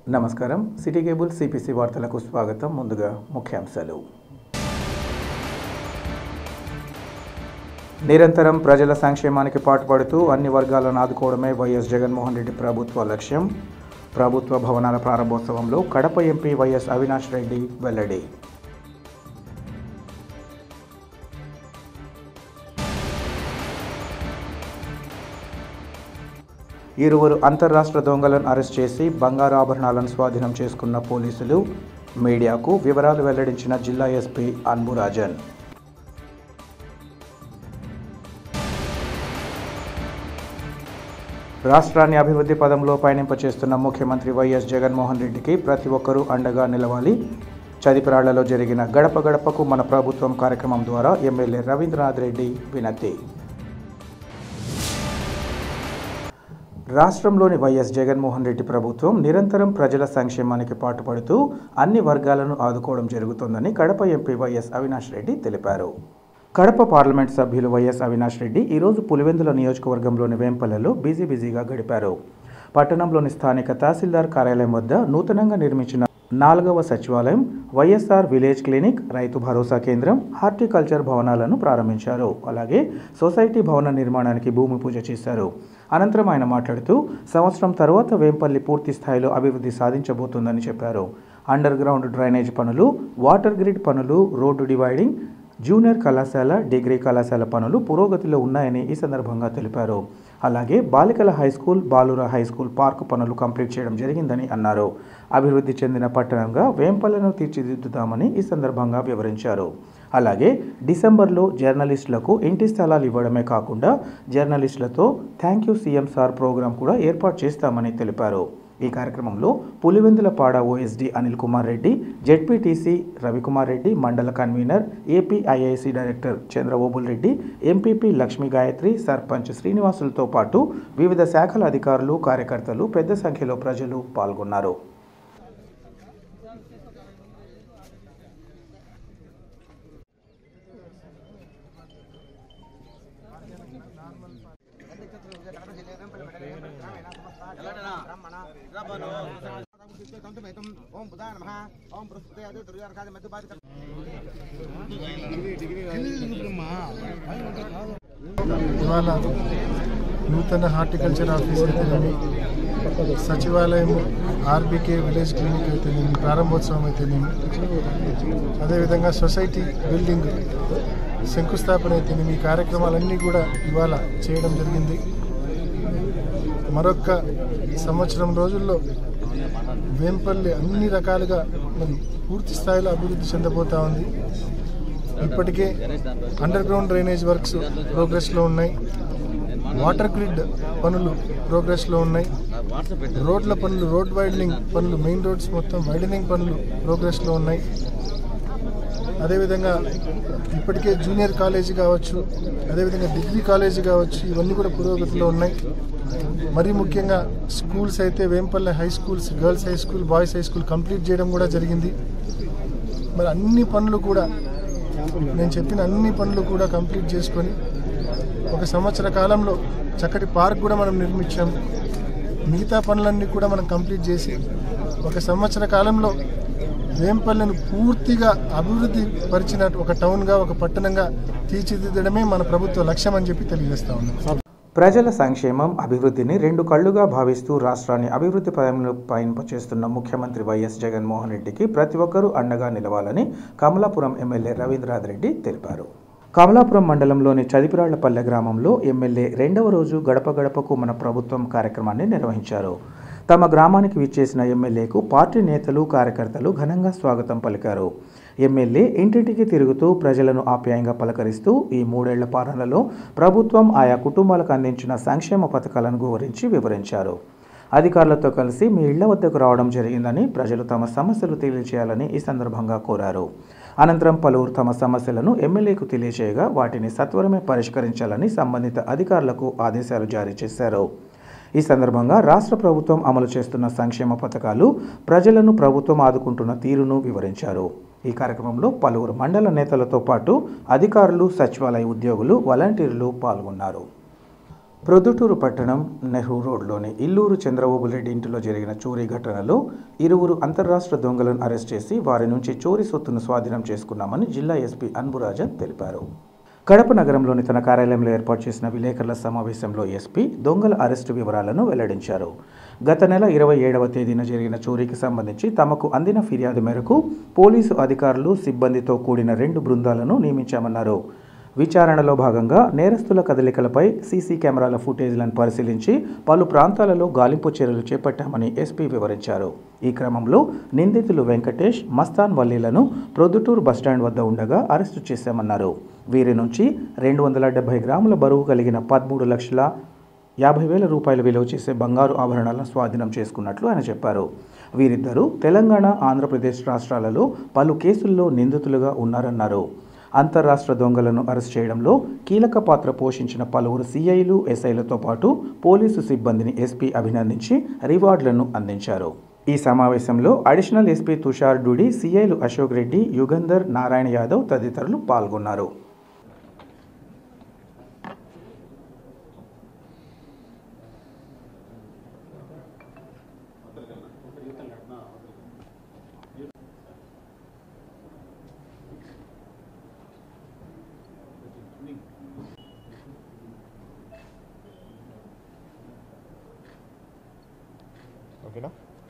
నమస్కారం city cable CPC వార్తలకు స్వాగతం ముందుగా ముఖ్యాంశాలు నిరంతరం ప్రజల సంక్షేమానికి పాటుపడుతూ అన్ని వర్గాలను ఆదుకోవడమే వైఎస్ జగన్మోహన్ రెడ్డి ప్రభుత్వ లక్ష్యం ప్రభుత్వ భవనాల ప్రారంభోత్సవంలో కడప ఎంపీ వైఎస్ అవినాష్ రెడ్డి వెల్లడి ఇరువురు అంతర్రాష్ట్ర దొంగలను అరెస్ట్ చేసి బంగారు ఆభరణాలను స్వాధీనం చేసుకున్న పోలీసులు మీడియాకు వివరాలు వెల్లడించిన జిల్లా ఎస్పీ అన్బురాజన్ రాష్ట్రాన్ని అభివృద్ధి పదంలో పయనింపచేస్తున్న ముఖ్యమంత్రి వైఎస్ జగన్మోహన్ రెడ్డికి ప్రతి ఒక్కరూ అండగా నిలవాలి చదిపిరాళ్లలో జరిగిన గడప గడపకు మన ప్రభుత్వం కార్యక్రమం ద్వారా ఎమ్మెల్యే రవీంద్రనాథ్ రెడ్డి వినతి రాష్ట్రంలోని వైఎస్ జగన్మోహన్ రెడ్డి ప్రభుత్వం నిరంతరం ప్రజల సంక్షేమానికి పాటుపడుతూ అన్ని వర్గాలను ఆదుకోవడం జరుగుతోందని కడప ఎంపీ వైఎస్ అవినాష్ రెడ్డి తెలిపారు కడప పార్లమెంట్ సభ్యులు వైఎస్ అవినాష్ రెడ్డి ఈరోజు పులివెందుల నియోజకవర్గంలోని వేంపల్లెలో బిజీ బిజీగా గడిపారు పట్టణంలోని స్థానిక తహసీల్దార్ కార్యాలయం వద్ద నూతనంగా నిర్మించిన నాలుగవ సచివాలయం వైఎస్ఆర్ విలేజ్ క్లినిక్ రైతు భరోసా కేంద్రం హార్టికల్చర్ భవనాలను ప్రారంభించారు అలాగే సొసైటీ భవన నిర్మాణానికి భూమి పూజ చేశారు అనంతరం ఆయన మాట్లాడుతూ సంవత్సరం తర్వాత వేంపల్లి పూర్తి స్థాయిలో అభివృద్ధి సాధించబోతుందని చెప్పారు అండర్ గ్రౌండ్ డ్రైనేజ్ పనులు వాటర్ గ్రిడ్ పనులు రోడ్డు డివైడింగ్ జూనియర్ కళాశాల డిగ్రీ కళాశాల పనులు పురోగతిలో ఉన్నాయని ఈ సందర్భంగా తెలిపారు అలాగే బాలికల హై స్కూల్ బాలుర హై స్కూల్ పార్కు పనులు కంప్లీట్ చేయడం జరిగిందని అన్నారు అభివృద్ధి చెందిన పట్టణంగా వేంపల్లను తీర్చిదిద్దుతామని ఈ సందర్భంగా వివరించారు అలాగే డిసెంబర్లో జర్నలిస్టులకు ఇంటి స్థలాలు ఇవ్వడమే కాకుండా జర్నలిస్టులతో thank you CM sir program కూడా ఏర్పాటు చేస్తామని తెలిపారు ఈ కార్యక్రమంలో పులివెందులపాడ ఓఎస్డి అనిల్ కుమార్ రెడ్డి జెడ్పీటీసీ రవికుమార్ రెడ్డి మండల కన్వీనర్ ఏపీఐఐసి డైరెక్టర్ చంద్రబాబుల్ రెడ్డి ఎంపీపీ లక్ష్మీ గాయత్రి సర్పంచ్ శ్రీనివాసులతో పాటు వివిధ శాఖల అధికారులు కార్యకర్తలు పెద్ద సంఖ్యలో ప్రజలు పాల్గొన్నారు ఓం బుధాయ నమ ఓం బృహస్పతి దుర్గార్కాది మధ్యపాతి ఇవాళ నూతన హార్టికల్చర్ ఆఫీస్ అయితేనేమి సచివాలయం ఆర్బీకే విలేజ్ క్లినిక్ అయితేనేమి ప్రారంభోత్సవం అయితేనేమి అదేవిధంగా సొసైటీ బిల్డింగ్ శంకుస్థాపన అయితేనేమి ఈ కార్యక్రమాలన్నీ కూడా ఇవాళ చేయడం జరిగింది మరొక సంవత్సరం రోజుల్లో వేంపల్లి అన్ని రకాలుగా మరి పూర్తి స్థాయిలో అభివృద్ధి చెందబోతా ఉంది ఇప్పటికే అండర్ గ్రౌండ్ డ్రైనేజ్ వర్క్స్ ప్రోగ్రెస్లో ఉన్నాయి వాటర్ గ్రిడ్ పనులు ప్రోగ్రెస్లో ఉన్నాయి రోడ్ల పనులు రోడ్ వైడనింగ్ పనులు మెయిన్ రోడ్స్ మొత్తం వైడనింగ్ పనులు ప్రోగ్రెస్లో ఉన్నాయి అదేవిధంగా ఇప్పటికే జూనియర్ కాలేజీ కావచ్చు అదేవిధంగా డిగ్రీ కాలేజీ కావచ్చు ఇవన్నీ కూడా పురోగతిలో ఉన్నాయి మరీ ముఖ్యంగా స్కూల్స్ అయితే Vempalle high schools girls high school boys high school complete చేయడం కూడా జరిగింది మరి అన్ని పనులు కూడా నేను చెప్పిన అన్ని పనులు కూడా కంప్లీట్ చేసుకొని ఒక సంవత్సర కాలంలో చక్కటి పార్క్ కూడా మనం నిర్మించాం మిగతా పనులన్నీ కూడా మనం కంప్లీట్ చేసి ఒక సంవత్సర కాలంలో వేంపల్లెను పూర్తిగా అభివృద్ధి పరిచిన ఒక టౌన్గా ఒక పట్టణంగా తీర్చిదిద్దడమే మన ప్రభుత్వ లక్ష్యం అని చెప్పి తెలియజేస్తా ఉన్నాం ప్రజల సంక్షేమం అభివృద్ధిని రెండు కళ్లుగా భావిస్తూ రాష్ట్రాన్ని అభివృద్ధి పదంలో పయనింపచేస్తున్న ముఖ్యమంత్రి వైఎస్ జగన్మోహన్ రెడ్డికి ప్రతి ఒక్కరూ అండగా నిలవాలని కమలాపురం ఎమ్మెల్యే రవీంద్రనాథ్ రెడ్డి తెలిపారు కమలాపురం మండలంలోని చదిపిరాళ్లపల్లె గ్రామంలో ఎమ్మెల్యే రెండవ రోజు గడప గడపకు మన ప్రభుత్వం కార్యక్రమాన్ని నిర్వహించారు తమ గ్రామానికి విచ్చేసిన ఎమ్మెల్యేకు పార్టీ నేతలు కార్యకర్తలు ఘనంగా స్వాగతం పలికారు ఎమ్మెల్యే ఇంటింటికి తిరుగుతూ ప్రజలను ఆప్యాయంగా పలకరిస్తూ ఈ మూడేళ్ల పాలనలో ప్రభుత్వం ఆయా కుటుంబాలకు అందించిన సంక్షేమ పథకాలను గురించి వివరించారు అధికారులతో కలిసి మీ ఇళ్ల వద్దకు రావడం జరిగిందని ప్రజలు తమ సమస్యలు తెలియజేయాలని ఈ సందర్భంగా కోరారు అనంతరం పలువురు తమ సమస్యలను ఎమ్మెల్యేకు తెలియజేయగా వాటిని సత్వరమే పరిష్కరించాలని సంబంధిత అధికారులకు ఆదేశాలు జారీ చేశారు ఈ సందర్భంగా రాష్ట్ర ప్రభుత్వం అమలు చేస్తున్న సంక్షేమ పథకాలు ప్రజలను ప్రభుత్వం ఆదుకుంటున్న తీరును వివరించారు ఈ కార్యక్రమంలో పలువురు మండల నేతలతో పాటు అధికారులు సచివాలయ ఉద్యోగులు వాలంటీర్లు పాల్గొన్నారు ప్రొద్దుటూరు పట్టణం నెహ్రూ రోడ్లోని ఇల్లూరు చంద్రబాబు రెడ్డి ఇంటిలో జరిగిన చోరీ ఘటనలో ఇరువురు అంతర్రాష్ట్ర దొంగలను అరెస్ట్ చేసి వారి నుంచి చోరీ సొత్తును స్వాధీనం చేసుకున్నామని జిల్లా ఎస్పీ అన్బురాజన్ తెలిపారు కడప నగరంలోని తన కార్యాలయంలో ఏర్పాటు చేసిన విలేకరుల సమావేశంలో ఎస్పీ దొంగల అరెస్టు వివరాలను వెల్లడించారు గత నెల ఇరవై ఏడవ తేదీన జరిగిన చోరీకి సంబంధించి తమకు అందిన ఫిర్యాదు మేరకు పోలీసు అధికారులు సిబ్బందితో కూడిన రెండు బృందాలను నియమించామన్నారు విచారణలో భాగంగా నేరస్తుల కదలికలపై సీసీ కెమెరాల ఫుటేజ్లను పరిశీలించి పలు ప్రాంతాలలో గాలింపు చర్యలు చేపట్టామని ఎస్పీ వివరించారు ఈ క్రమంలో నిందితులు వెంకటేష్ మస్తాన్ వల్లీలను ప్రొద్దుటూరు బస్టాండ్ వద్ద ఉండగా అరెస్టు చేశామన్నారు వీరి నుంచి రెండు వందల డెబ్బై గ్రాముల బరువు కలిగిన పదమూడు లక్షల యాభై వేల రూపాయల విలువ చేసే బంగారు ఆభరణాలను స్వాధీనం చేసుకున్నట్లు ఆయన చెప్పారు వీరిద్దరూ తెలంగాణ ఆంధ్రప్రదేశ్ రాష్ట్రాలలో పలు కేసుల్లో నిందితులుగా ఉన్నారన్నారు అంతర్రాష్ట్ర దొంగలను అరెస్ట్ చేయడంలో కీలక పాత్ర పోషించిన పలువురు సీఐలు ఎస్ఐలతో పాటు పోలీసు సిబ్బందిని ఎస్పీ అభినందించి రివార్డులను అందించారు ఈ సమావేశంలో అడిషనల్ ఎస్పీ తుషార్ డూడి సీఐలు అశోక్ రెడ్డి యుగంధర్ నారాయణ యాదవ్ తదితరులు పాల్గొన్నారు ఓకేనా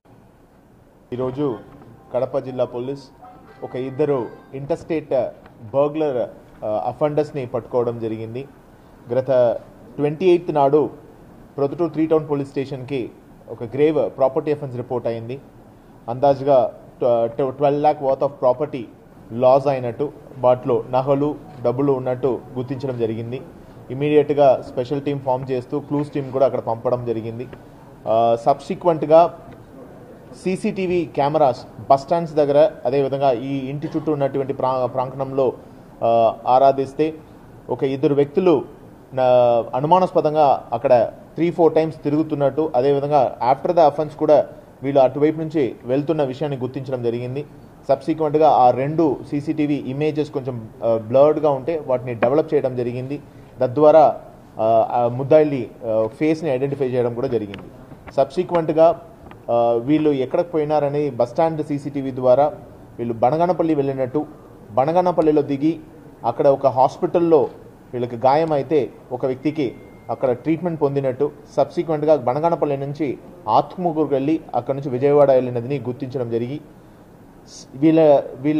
ఈరోజు కడప జిల్లా పోలీస్ ఒక ఇద్దరు ఇంటర్స్టేట్ బర్గ్లర్ అఫండర్స్ని పట్టుకోవడం జరిగింది గత ట్వంటీ ఎయిత్ నాడు ప్రొద్దుటూరు త్రీ టౌన్ పోలీస్ స్టేషన్కి ఒక గ్రేవ్ ప్రాపర్టీ అఫెన్స్ రిపోర్ట్ అయింది అందాజుగా twelve lakh worth of property loss అయినట్టు వాటిలో నగలు డబ్బులు ఉన్నట్టు గుర్తించడం జరిగింది ఇమీడియట్గా స్పెషల్ టీం ఫామ్ చేస్తూ క్లూస్ టీం కూడా అక్కడ పంపడం జరిగింది సబ్సిక్వెంట్గా సీసీటీవీ కెమెరాస్ బస్ స్టాండ్స్ దగ్గర అదేవిధంగా ఈ ఇంటి చుట్టూ ఉన్నటువంటి ప్రా ప్రాంగణంలో ఆ, ఆరాధిస్తే ఒక ఇద్దరు వ్యక్తులు నా- అనుమానాస్పదంగా అక్కడ త్రీ ఫోర్ టైమ్స్ తిరుగుతున్నట్టు అదేవిధంగా ఆఫ్టర్ ద అఫెన్స్ కూడా వీళ్ళు అటువైపు నుంచి వెళ్తున్న విషయాన్ని గుర్తించడం జరిగింది సబ్సిక్వెంట్గా ఆ రెండు సీసీటీవీ ఇమేజెస్ కొంచెం బ్లర్డ్గా ఉంటే వాటిని డెవలప్ చేయడం జరిగింది తద్వారా ఆ, ఆ ముద్దాయిల్ని ఫేస్ని ఐడెంటిఫై చేయడం కూడా జరిగింది సబ్సిక్వెంట్గా వీళ్ళు ఎక్కడికి పోయినారని బస్ స్టాండ్ సీసీటీవీ ద్వారా వీళ్ళు బనగానపల్లి వెళ్ళినట్టు బనగానపల్లిలో దిగి అక్కడ ఒక హాస్పిటల్లో వీళ్ళకి గాయం అయితే ఒక వ్యక్తికి అక్కడ ట్రీట్మెంట్ పొందినట్టు సబ్సిక్వెంట్గా బనగానపల్లి నుంచి ఆత్మకూరుకు వెళ్ళి అక్కడ నుంచి విజయవాడ వెళ్ళినదని గుర్తించడం జరిగి స్- వీళ్ళ వీళ్ళ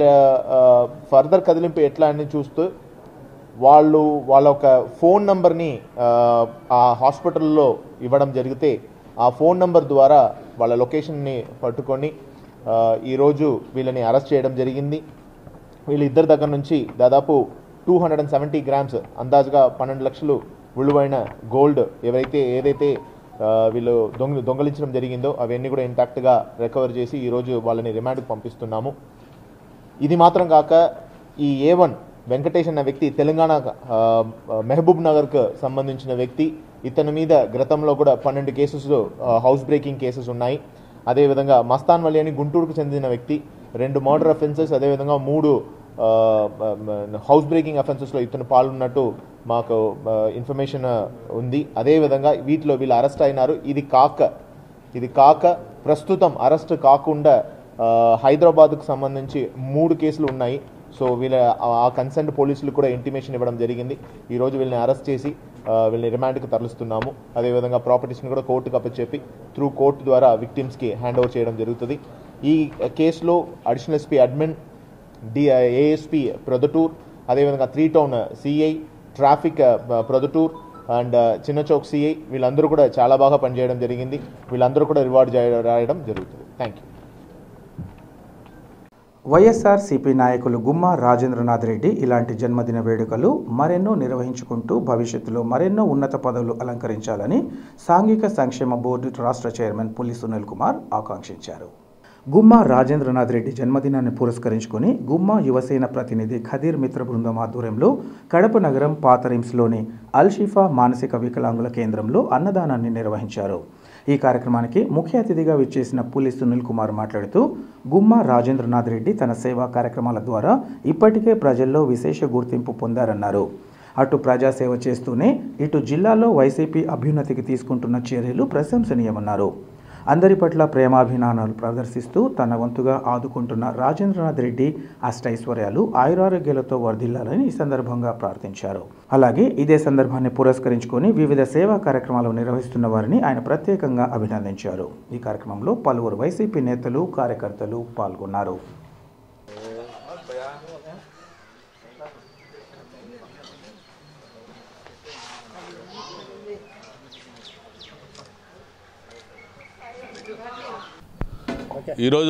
ఫర్దర్ కదిలింపు ఎట్లా అని చూస్తూ వాళ్ళు వాళ్ళ ఒక ఫోన్ నంబర్ని ఆ, ఆ హాస్పిటల్లో ఇవ్వడం జరిగితే ఆ ఫోన్ నంబర్ ద్వారా వాళ్ళ లొకేషన్ని పట్టుకొని ఆ, ఈరోజు వీళ్ళని అరెస్ట్ చేయడం జరిగింది వీళ్ళిద్దరి దగ్గర నుంచి దాదాపు two hundred and seventy grams అందాజుగా పన్నెండు లక్షలు విలువైన గోల్డ్ ఎవరైతే ఏదైతే ఆ, వీళ్ళు దొంగ దొంగలించడం జరిగిందో అవన్నీ కూడా ఇంటాక్ట్గా రికవర్ చేసి ఈరోజు వాళ్ళని రిమాండ్కి పంపిస్తున్నాము ఇది మాత్రం కాక ఈ ఏ వన్ వెంకటేష్ అన్న వ్యక్తి తెలంగాణ ఆ, మహబూబ్ నగర్కు సంబంధించిన వ్యక్తి ఇతని మీద గతంలో కూడా పన్నెండు కేసెస్ హౌస్ బ్రేకింగ్ కేసెస్ ఉన్నాయి అదేవిధంగా మస్తాన్ వలి అని గుంటూరుకు చెందిన వ్యక్తి రెండు మర్డర్ అఫెన్సెస్ అదేవిధంగా మూడు ఆ, హౌస్ బ్రేకింగ్ అఫెన్సెస్లో ఇతను పాల్గొన్నట్టు మాకు ఇన్ఫర్మేషన్ ఉంది అదేవిధంగా వీటిలో వీళ్ళు అరెస్ట్ అయినారు ఇది కాక ఇది కాక ప్రస్తుతం అరెస్ట్ కాకుండా ఆ, హైదరాబాద్కు సంబంధించి మూడు కేసులు ఉన్నాయి సో వీళ్ళ ఆ- ఆ కన్సర్న్ పోలీసులు కూడా ఇంటిమేషన్ ఇవ్వడం జరిగింది ఈ రోజు వీళ్ళని అరెస్ట్ చేసి ఆ, వీళ్ళని రిమాండ్కి తరలిస్తున్నాము అదేవిధంగా ప్రాపర్టీస్ని కూడా కోర్టుకు అప్పచెప్పి త్రూ కోర్టు ద్వారా విక్టిమ్స్కి హ్యాండ్ ఓవర్ చేయడం జరుగుతుంది ఈ కేసులో additional SP admin D ASP Proddatur అదేవిధంగా three town CI traffic Proddatur and Chinna Chowk CI వీళ్ళందరూ కూడా చాలా బాగా పనిచేయడం జరిగింది వీళ్ళందరూ కూడా రివార్డ్ రాయడం జరుగుతుంది థ్యాంక్ యూ వైఎస్ఆర్ సిపి నాయకులు గుమ్మ రాజేంద్రనాథ్ రెడ్డి ఇలాంటి జన్మదిన వేడుకలు మరెన్నో నిర్వహించుకుంటూ భవిష్యత్తులో మరెన్నో ఉన్నత పదవులు అలంకరించాలని సాంఘిక సంక్షేమ బోర్డు రాష్ట్ర చైర్మన్ పులి సునీల్ కుమార్ ఆకాంక్షించారు గుమ్మ రాజేంద్రనాథ్ రెడ్డి జన్మదినాన్ని పురస్కరించుకొని గుమ్మ యువసేన ప్రతినిధి ఖదీర్ మిత్ర బృందం ఆధ్వర్యంలో కడప నగరం పాత రిమ్స్లోని అల్షిఫా మానసిక వికలాంగుల కేంద్రంలో అన్నదానాన్ని నిర్వహించారు ఈ కార్యక్రమానికి ముఖ్య అతిథిగా విచ్చేసిన పులి సునీల్ కుమార్ మాట్లాడుతూ గుమ్మ రాజేంద్రనాథ్ రెడ్డి తన సేవా కార్యక్రమాల ద్వారా ఇప్పటికే ప్రజల్లో విశేష గుర్తింపు పొందారన్నారు అటు ప్రజాసేవ చేస్తూనే ఇటు జిల్లాలో వైసీపీ అభ్యున్నతికి తీసుకుంటున్న చర్యలు ప్రశంసనీయమన్నారు అందరి పట్ల ప్రేమాభిమానాలు ప్రదర్శిస్తూ తన వంతుగా ఆదుకుంటున్న రాజేంద్రనాథ్ రెడ్డి అష్టైశ్వర్యాలు ఆయురారోగ్యాలతో వర్ధిల్లాలని ఈ సందర్భంగా ప్రార్థించారు అలాగే ఇదే సందర్భాన్ని పురస్కరించుకొని వివిధ సేవా కార్యక్రమాలు నిర్వహిస్తున్న వారిని ఆయన ప్రత్యేకంగా అభినందించారు ఈ కార్యక్రమంలో పలువురు వైసీపీ నేతలు కార్యకర్తలు పాల్గొన్నారు ఈరోజు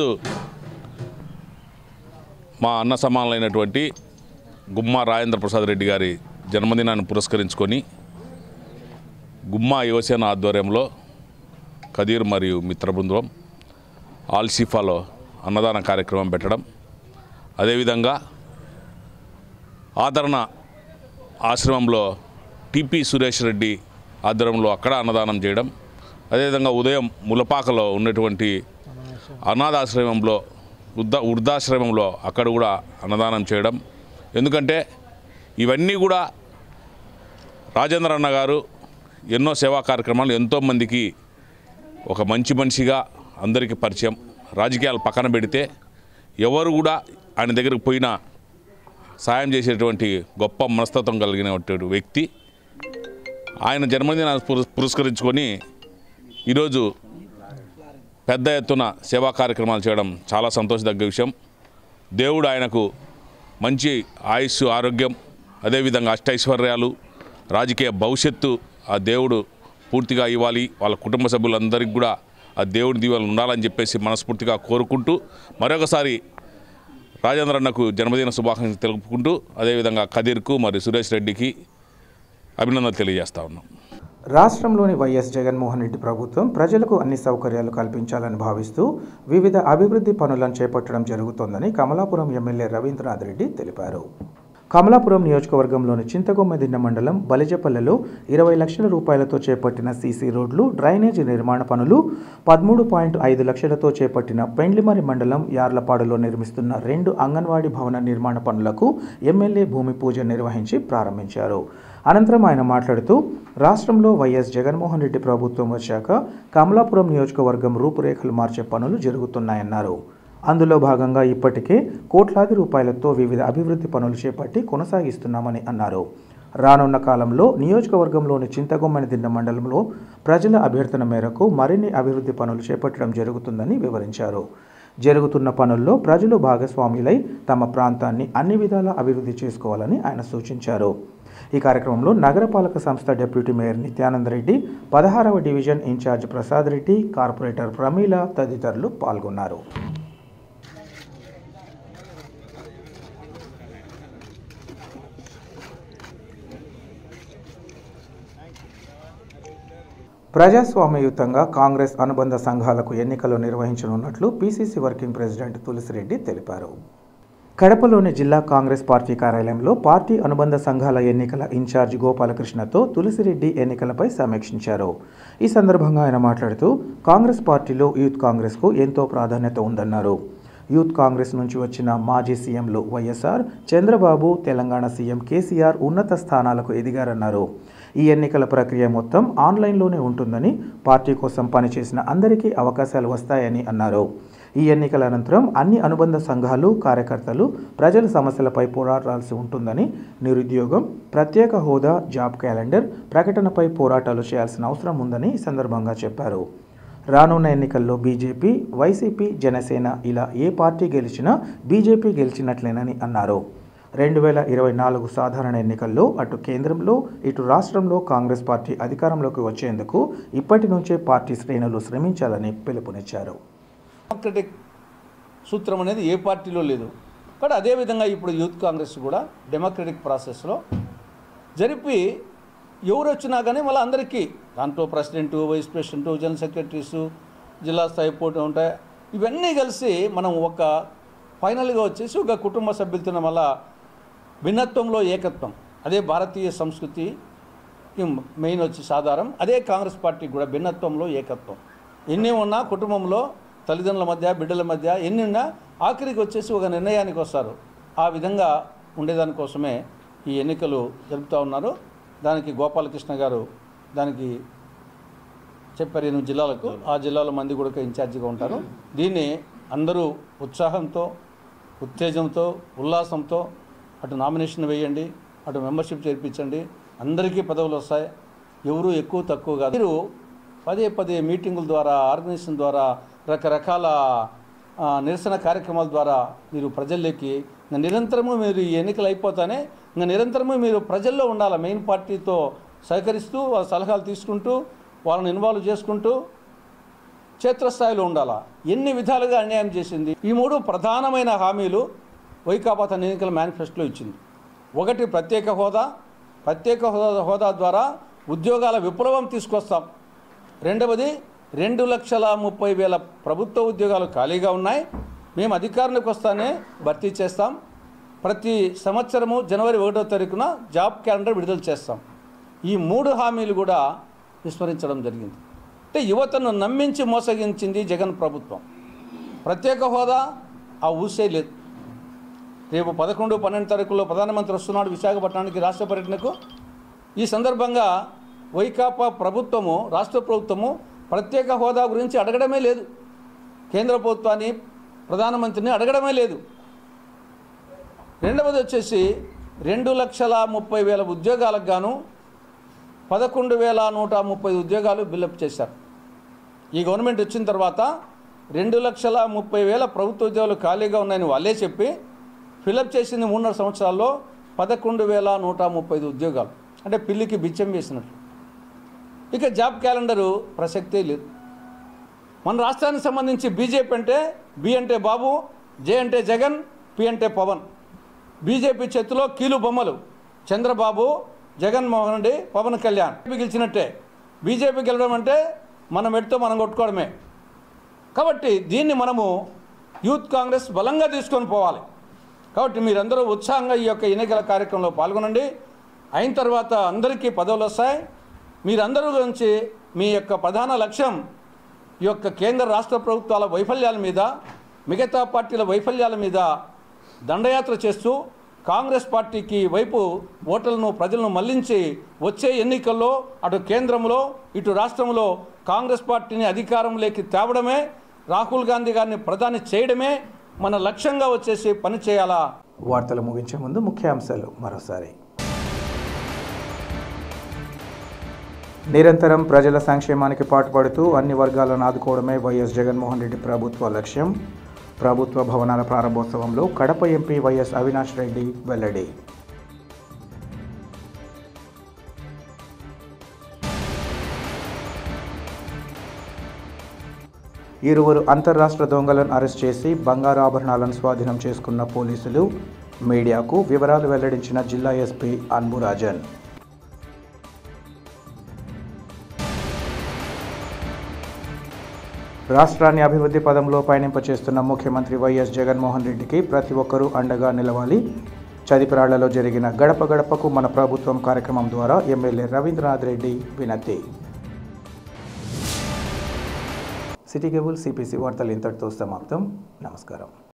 మా అన్న సమానులైనటువంటి గుమ్మా రాజేంద్ర ప్రసాద్ రెడ్డి గారి జన్మదినాన్ని పురస్కరించుకొని గుమ్మా యువసేన ఆధ్వర్యంలో కదీర్ మరియు మిత్ర బృందం ఆల్సిఫాలో అన్నదాన కార్యక్రమం పెట్టడం అదేవిధంగా ఆదరణ ఆశ్రమంలో టిపి సురేష్ రెడ్డి ఆధ్వర్యంలో అక్కడ అన్నదానం చేయడం అదేవిధంగా ఉదయం ములపాకలో ఉన్నటువంటి అనాథాశ్రమంలో వృద్ధ వృద్ధాశ్రమంలో అక్కడ కూడా అన్నదానం చేయడం ఎందుకంటే ఇవన్నీ కూడా రాజేంద్ర అన్న గారు ఎన్నో సేవా కార్యక్రమాలు ఎంతోమందికి ఒక మంచి మనిషిగా అందరికీ పరిచయం రాజకీయాలు పక్కన పెడితే ఎవరు కూడా ఆయన దగ్గరకు పోయినా సాయం చేసేటువంటి గొప్ప మనస్తత్వం కలిగినటువంటి వ్యక్తి ఆయన జన్మదినాన్ని పురస్- పురస్కరించుకొని ఈరోజు పెద్ద ఎత్తున సేవా కార్యక్రమాలు చేయడం చాలా సంతోషదగ్గ విషయం దేవుడు ఆయనకు మంచి ఆయుస్సు ఆరోగ్యం అదేవిధంగా అష్టైశ్వర్యాలు రాజకీయ భవిష్యత్తు ఆ దేవుడు పూర్తిగా ఇవ్వాలి వాళ్ళ కుటుంబ సభ్యులందరికీ కూడా ఆ దేవుడి దీవెనలు ఉండాలని చెప్పేసి మనస్ఫూర్తిగా కోరుకుంటూ మరొకసారి రాజేంద్ర అన్నకు జన్మదిన శుభాకాంక్షలు తెలుపుకుంటూ అదేవిధంగా కదీర్కు మరియు సురేష్ రెడ్డికి అభినందనలు తెలియజేస్తా ఉన్నాం రాష్ట్రంలోని వైఎస్ జగన్మోహన్ రెడ్డి ప్రభుత్వం ప్రజలకు అన్ని సౌకర్యాలు కల్పించాలని భావిస్తూ వివిధ అభివృద్ధి పనులను చేపట్టడం జరుగుతోందని కమలాపురం ఎమ్మెల్యే రవీంద్రనాథ్ రెడ్డి తెలిపారు కమలాపురం నియోజకవర్గంలోని చింతకొమ్మదిన్న మండలం బలిజపల్లెలో ఇరవై లక్షల రూపాయలతో చేపట్టిన సీసీ రోడ్లు డ్రైనేజీ నిర్మాణ పనులు పదమూడు పాయింట్ ఐదు లక్షలతో చేపట్టిన పెండ్లిమరి మండలం యార్లపాడులో నిర్మిస్తున్న రెండు అంగన్వాడీ భవన నిర్మాణ పనులకు ఎమ్మెల్యే భూమి పూజ నిర్వహించి ప్రారంభించారు అనంతరం ఆయన మాట్లాడుతూ రాష్ట్రంలో వైఎస్ జగన్మోహన్ రెడ్డి ప్రభుత్వం వచ్చాక కమలాపురం నియోజకవర్గం రూపురేఖలు మార్చే పనులు జరుగుతున్నాయన్నారు అందులో భాగంగా ఇప్పటికే కోట్లాది రూపాయలతో వివిధ అభివృద్ధి పనులు చేపట్టి కొనసాగిస్తున్నామని అన్నారు రానున్న కాలంలో నియోజకవర్గంలోని చింతగొమ్మని దిన్న మండలంలో ప్రజల అభ్యర్థన మేరకు మరిన్ని అభివృద్ధి పనులు చేపట్టడం జరుగుతుందని వివరించారు జరుగుతున్న పనుల్లో ప్రజలు భాగస్వాములై తమ ప్రాంతాన్ని అన్ని విధాలా అభివృద్ధి చేసుకోవాలని ఆయన సూచించారు ఈ కార్యక్రమంలో నగరపాలక సంస్థ డిప్యూటీ మేయర్ నిత్యానంద రెడ్డి పదహారవ division incharge Prasad Reddy corporator Pramila తదితరులు పాల్గొన్నారు ప్రజాస్వామ్యయుతంగా కాంగ్రెస్ అనుబంధ సంఘాలకు ఎన్నికలు నిర్వహించనున్నట్లు పీసీసీ వర్కింగ్ ప్రెసిడెంట్ తులసిరెడ్డి తెలిపారు కడపలోని జిల్లా కాంగ్రెస్ పార్టీ కార్యాలయంలో పార్టీ అనుబంధ సంఘాల ఎన్నికల ఇన్ఛార్జ్ గోపాలకృష్ణతో తులసిరెడ్డి ఎన్నికలపై సమీక్షించారు ఈ సందర్భంగా ఆయన మాట్లాడుతూ కాంగ్రెస్ పార్టీలో యూత్ కాంగ్రెస్కు ఎంతో ప్రాధాన్యత ఉందన్నారు యూత్ కాంగ్రెస్ నుంచి వచ్చిన మాజీ సీఎంలు YSR Chandrababu Telangana CM KCR ఉన్నత స్థానాలకు ఎదిగారన్నారు ఈ ఎన్నికల ప్రక్రియ మొత్తం ఆన్లైన్లోనే ఉంటుందని పార్టీ కోసం పనిచేసిన అందరికీ అవకాశాలు వస్తాయని అన్నారు ఈ ఎన్నికల అనంతరం అన్ని అనుబంధ సంఘాలు కార్యకర్తలు ప్రజల సమస్యలపై పోరాడాల్సి ఉంటుందని నిరుద్యోగం ప్రత్యేక హోదా జాబ్ క్యాలెండర్ ప్రకటనపై పోరాటాలు చేయాల్సిన అవసరం ఉందని ఈ సందర్భంగా చెప్పారు రానున్న ఎన్నికల్లో బీజేపీ వైసీపీ జనసేన ఇలా ఏ పార్టీ గెలిచినా బీజేపీ గెలిచినట్లేనని అన్నారు రెండు వేల ఇరవై నాలుగు సాధారణ ఎన్నికల్లో అటు కేంద్రంలో ఇటు రాష్ట్రంలో కాంగ్రెస్ పార్టీ అధికారంలోకి వచ్చేందుకు ఇప్పటి నుంచే పార్టీ శ్రేణులు శ్రమించాలని పిలుపునిచ్చారు డెమోక్రటిక్ సూత్రం అనేది ఏ పార్టీలో లేదు కానీ అదేవిధంగా ఇప్పుడు యూత్ కాంగ్రెస్ కూడా డెమోక్రటిక్ ప్రాసెస్లో జరిపి ఎవరు వచ్చినా కానీ మళ్ళీ అందరికీ దాంట్లో president vice president general secretaries జిల్లా స్థాయి పోటీ ఉంటాయి ఇవన్నీ కలిసి మనం ఒక ఫైనల్గా వచ్చేసి ఒక కుటుంబ సభ్యులతో మళ్ళా భిన్నత్వంలో ఏకత్వం అదే భారతీయ సంస్కృతికి మెయిన్ వచ్చి సాధారం అదే కాంగ్రెస్ పార్టీకి కూడా భిన్నత్వంలో ఏకత్వం ఎన్ని ఉన్నా కుటుంబంలో తల్లిదండ్రుల మధ్య బిడ్డల మధ్య ఎన్ని ఉన్నా ఆఖరికి వచ్చేసి ఒక నిర్ణయానికి వస్తారు ఆ విధంగా ఉండేదానికోసమే ఈ ఎన్నికలు జరుపుతూ ఉన్నారు దానికి గోపాలకృష్ణ గారు దానికి చెప్పారు ఎనిమిది జిల్లాలకు ఆ జిల్లాల మంది కూడా ఇన్ఛార్జిగా ఉంటారు దీన్ని అందరూ ఉత్సాహంతో ఉత్తేజంతో ఉల్లాసంతో అటు నామినేషన్ వేయండి అటు మెంబర్షిప్ చేర్పించండి అందరికీ పదవులు వస్తాయి ఎవరు ఎక్కువ తక్కువ కాదు మీరు పదే పదే మీటింగుల ద్వారా ఆర్గనైజేషన్ ద్వారా రకరకాల ఆ, నిరసన కార్యక్రమాల ద్వారా మీరు ప్రజల్లోకి ఇంకా నిరంతరము మీరు ఈ ఎన్నికలు అయిపోతానే ఇంకా నిరంతరము మీరు ప్రజల్లో ఉండాలి మెయిన్ పార్టీతో సహకరిస్తూ వాళ్ళ సలహాలు తీసుకుంటూ వాళ్ళని ఇన్వాల్వ్ చేసుకుంటూ క్షేత్రస్థాయిలో ఉండాలా ఎన్ని విధాలుగా అన్యాయం చేసింది ఈ మూడు ప్రధానమైన హామీలు వైకాపా తన ఎన్నికల మేనిఫెస్టోలో ఇచ్చింది ఒకటి ప్రత్యేక హోదా ప్రత్యేక హోదా హోదా ద్వారా ఉద్యోగాల విప్లవం తీసుకొస్తాం రెండవది రెండు లక్షల ముప్పై వేల ప్రభుత్వ ఉద్యోగాలు ఖాళీగా ఉన్నాయి మేము అధికారంలోకి వస్తానే భర్తీ చేస్తాం ప్రతి సంవత్సరము జనవరి ఒకటో తారీఖున జాబ్ క్యాలెండర్ విడుదల చేస్తాం ఈ మూడు హామీలు కూడా విస్మరించడం జరిగింది అంటే యువతను నమ్మించి మోసగించింది జగన్ ప్రభుత్వం ప్రత్యేక హోదా ఆ ఊసే లేదు రేపు పదకొండు పన్నెండు తారీఖుల్లో ప్రధానమంత్రి వస్తున్నాడు విశాఖపట్నానికి రాష్ట్ర పర్యటనకు ఈ సందర్భంగా వైకాపా ప్రభుత్వము రాష్ట్ర ప్రభుత్వము ప్రత్యేక హోదా గురించి అడగడమే లేదు కేంద్ర ప్రభుత్వాన్ని ప్రధానమంత్రిని అడగడమే లేదు రెండవది వచ్చేసి రెండు లక్షల ముప్పై వేల ఉద్యోగాలకు గాను పదకొండు వేల నూట ముప్పై ఉద్యోగాలు బిల్డప్ చేశారు ఈ గవర్నమెంట్ వచ్చిన తర్వాత రెండు లక్షల ముప్పై వేల ప్రభుత్వ ఉద్యోగాలు ఖాళీగా ఉన్నాయని వాళ్ళే చెప్పి ఫిలప్ చేసింది మూడున్నర సంవత్సరాల్లో పదకొండు వేల నూట ముప్పై ఐదు ఉద్యోగాలు అంటే పిల్లికి బిచ్చం వేసినట్లు ఇక జాబ్ క్యాలెండరు ప్రసక్తే లేదు మన రాష్ట్రానికి సంబంధించి బీజేపీ అంటే బి అంటే బాబు జే అంటే జగన్ పి అంటే పవన్ బీజేపీ చేతిలో కీలు బొమ్మలు చంద్రబాబు జగన్మోహన్ రెడ్డి పవన్ కళ్యాణ్ బీజేపీ గెలిచినట్టే బీజేపీ గెలవడం అంటే మనం ఎట్టుతో మనం కొట్టుకోవడమే కాబట్టి దీన్ని మనము యూత్ కాంగ్రెస్ బలంగా తీసుకొని పోవాలి కాబట్టి మీరందరూ ఉత్సాహంగా ఈ యొక్క ఎన్నికల కార్యక్రమంలో పాల్గొనండి అయిన తర్వాత అందరికీ పదవులు వస్తాయి మీరందరూ గురించి మీ యొక్క ప్రధాన లక్ష్యం ఈ యొక్క కేంద్ర రాష్ట్ర ప్రభుత్వాల వైఫల్యాల మీద మిగతా పార్టీల వైఫల్యాల మీద దండయాత్ర చేస్తూ కాంగ్రెస్ పార్టీకి వైపు ఓట్లను ప్రజలను మళ్లించి వచ్చే ఎన్నికల్లో అటు కేంద్రంలో ఇటు రాష్ట్రంలో కాంగ్రెస్ పార్టీని అధికారంలోకి తేవడమే రాహుల్ గాంధీ గారిని ప్రధాని చేయడమే మన లక్ష్యంగా వచ్చేసి పని చేయాలా వార్తలు ముగించే ముందు ముఖ్యాంశాలు మరోసారి నిరంతరం ప్రజల సంక్షేమానికి పాటుపడుతూ అన్ని వర్గాలను ఆదుకోవడమే వైఎస్ జగన్మోహన్ రెడ్డి ప్రభుత్వ లక్ష్యం ప్రభుత్వ భవనాల ప్రారంభోత్సవంలో కడప ఎంపీ వైఎస్ అవినాష్ రెడ్డి వెల్లడి ఇరువురు అంతర్రాష్ట్ర దొంగలను అరెస్ట్ చేసి బంగారు ఆభరణాలను స్వాధీనం చేసుకున్న పోలీసులు మీడియాకు వివరాలు వెల్లడించిన జిల్లా ఎస్పీ అన్బురాజన్ రాష్ట్రాన్ని అభివృద్ధి పదంలో పయనింపచేస్తున్న ముఖ్యమంత్రి వైఎస్ జగన్మోహన్ రెడ్డికి ప్రతి ఒక్కరూ అండగా నిలవాలి చదిపిరాళ్లలో జరిగిన గడప గడపకు మన ప్రభుత్వం కార్యక్రమం ద్వారా ఎమ్మెల్యే రవీంద్రనాథ్ రెడ్డి వినతి సిటీ కేబుల్ సిపిసి వార్తలు ఇంతటితో సమాప్తం నమస్కారం